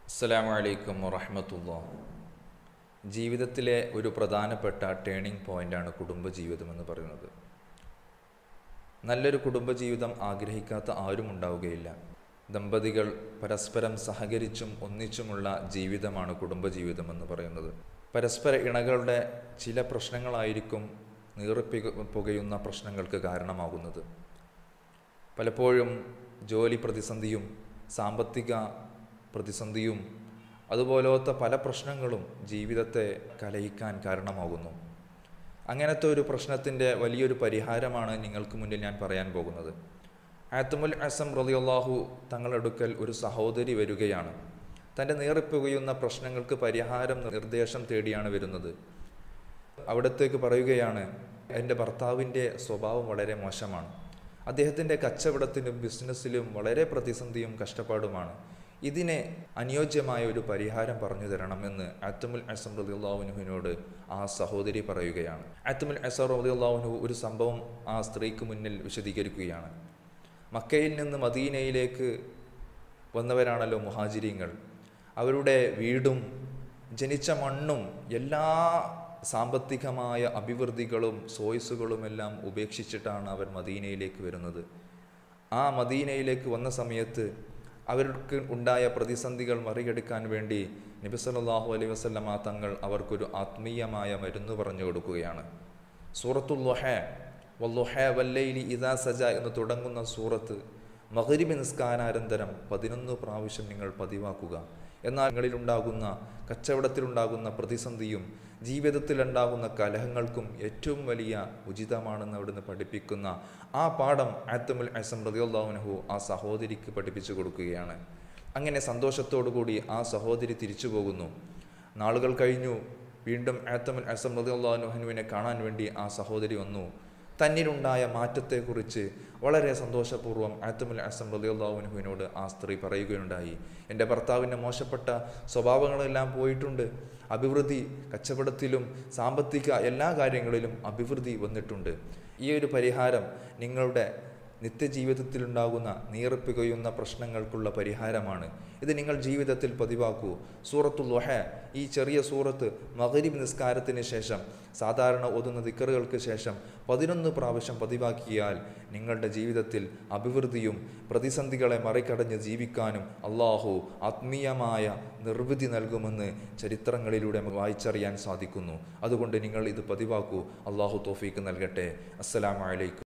അസ്സലാമു അലൈക്കും വറഹമത്തുള്ള ജീവിതത്തിലെ ഒരു പ്രധാനപ്പെട്ട ടേണിംഗ് പോയിൻ്റാണ് കുടുംബജീവിതം എന്ന് പറയുന്നത് നല്ലൊരു കുടുംബജീവിതം ആഗ്രഹിക്കാത്ത ആരും ഉണ്ടാവുകയില്ല ദമ്പതികൾ പരസ്പരം സഹകരിച്ചും ഒന്നിച്ചുമുള്ള ജീവിതമാണ് കുടുംബജീവിതം എന്ന് പറയുന്നത് പരസ്പര ഇണകളുടെ ചില പ്രശ്നങ്ങളായിരിക്കും നീറിപ്പി പുകയുന്ന പ്രശ്നങ്ങൾക്ക് കാരണമാകുന്നത് പലപ്പോഴും ജോലി പ്രതിസന്ധിയും സാമ്പത്തിക പ്രതിസന്ധിയും അതുപോലത്തെ പല പ്രശ്നങ്ങളും ജീവിതത്തെ കലയിക്കാൻ കാരണമാകുന്നു അങ്ങനത്തെ ഒരു പ്രശ്നത്തിൻ്റെ വലിയൊരു പരിഹാരമാണ് നിങ്ങൾക്ക് മുന്നിൽ ഞാൻ പറയാൻ പോകുന്നത് ആത്തുമുൽ അസം റളിയല്ലാഹു തങ്ങളെടുക്കൽ ഒരു സഹോദരി വരികയാണ് തൻ്റെ നേറിപ്പുകയുന്ന പ്രശ്നങ്ങൾക്ക് പരിഹാരം നിർദ്ദേശം തേടിയാണ് വരുന്നത് അവിടത്തേക്ക് പറയുകയാണ് എൻ്റെ ഭർത്താവിൻ്റെ സ്വഭാവം വളരെ മോശമാണ് അദ്ദേഹത്തിൻ്റെ കച്ചവടത്തിലും ബിസിനസ്സിലും വളരെ പ്രതിസന്ധിയും കഷ്ടപ്പാടുമാണ് ഇതിനെ അനുയോജ്യമായ ഒരു പരിഹാരം പറഞ്ഞു തരണമെന്ന് അത്തമുൽ അസം റദിയുള്ളാഹുനുവിനോട് ആ സഹോദരി പറയുകയാണ് അത്തമുൽ അസം റദിയുള്ളാഹുനു ഒരു സംഭവം ആ സ്ത്രീക്ക് മുന്നിൽ വിശദീകരിക്കുകയാണ് മക്കയിൽ നിന്ന് മദീനയിലേക്ക് വന്നവരാണല്ലോ മുഹാജിരിങ്ങൾ അവരുടെ വീടും ജനിച്ച മണ്ണും എല്ലാ സാമ്പത്തികമായ അഭിവൃദ്ധികളും സോയ്സുകളുമെല്ലാം ഉപേക്ഷിച്ചിട്ടാണ് അവർ മദീനയിലേക്ക് വരുന്നത് ആ മദീനയിലേക്ക് വന്ന സമയത്ത് അവർക്ക് ഉണ്ടായ പ്രതിസന്ധികൾ മറികടക്കാൻ വേണ്ടി നബി സല്ലല്ലാഹു അലൈഹി വസല്ലമ തങ്ങൾ അവർക്കൊരു ആത്മീയമായ മരുന്ന് പറഞ്ഞു കൊടുക്കുകയാണ് സൂറത്തുൽ ലൊഹ വല്ലൊഹ വല്ലൈലി ഇദാ സജ എന്ന് തുടങ്ങുന്ന സൂറത്ത് മകരിബി നിസ്കാരാനന്തരം പതിനൊന്ന് പ്രാവശ്യം നിങ്ങൾ പതിവാക്കുക എന്നാൽ നിങ്ങളിലുണ്ടാകുന്ന കച്ചവടത്തിലുണ്ടാകുന്ന പ്രതിസന്ധിയും ജീവിതത്തിലുണ്ടാകുന്ന കലഹങ്ങൾക്കും ഏറ്റവും വലിയ ഉചിതമാണെന്ന് അവിടുന്ന് പഠിപ്പിക്കുന്ന ആ പാഠം ആത്തമുൽ അസം റതിയുള്ളാഹുനഹു ആ സഹോദരിക്ക് പഠിപ്പിച്ചു കൊടുക്കുകയാണ് അങ്ങനെ സന്തോഷത്തോടുകൂടി ആ സഹോദരി തിരിച്ചു പോകുന്നു നാളുകൾ കഴിഞ്ഞു വീണ്ടും ആത്തമുൽ അസം റതിയുള്ളാഹുനുഹനുവിനെ കാണാൻ വേണ്ടി ആ സഹോദരി വന്നു തന്നിലുണ്ടായ മാറ്റത്തെക്കുറിച്ച് വളരെ സന്തോഷപൂർവ്വം ആത്തമുൽ അസം റലിയുള്ളാഹുനുവിനോട് ആ സ്ത്രീ പറയുകയുണ്ടായി എൻ്റെ ഭർത്താവിൻ്റെ മോശപ്പെട്ട സ്വഭാവങ്ങളെല്ലാം പോയിട്ടുണ്ട് അഭിവൃദ്ധി കച്ചവടത്തിലും സാമ്പത്തിക എല്ലാ കാര്യങ്ങളിലും അഭിവൃദ്ധി വന്നിട്ടുണ്ട് ഈ ഒരു പരിഹാരം നിങ്ങളുടെ നിത്യജീവിതത്തിലുണ്ടാകുന്ന നീറിപ്പികയുന്ന പ്രശ്നങ്ങൾക്കുള്ള പരിഹാരമാണ് ഇത് നിങ്ങൾ ജീവിതത്തിൽ പതിവാക്കൂ സൂറത്തുൽ വഹ ഈ ചെറിയ സൂറത്ത് മകരിബ് നിസ്കാരത്തിന് ശേഷം സാധാരണ ഓതുന്ന ദിക്കറുകൾക്ക് ശേഷം പതിനൊന്ന് പ്രാവശ്യം പതിവാക്കിയാൽ നിങ്ങളുടെ ജീവിതത്തിൽ അഭിവൃദ്ധിയും പ്രതിസന്ധികളെ മറികടഞ്ഞ് ജീവിക്കാനും അള്ളാഹു ആത്മീയമായ നിർവൃതി നൽകുമെന്ന് ചരിത്രങ്ങളിലൂടെ വായിച്ചറിയാൻ സാധിക്കുന്നു അതുകൊണ്ട് നിങ്ങൾ ഇത് പതിവാക്കൂ അള്ളാഹു തോഫീക്ക് നൽകട്ടെ അസ്സലാമലൈക്കും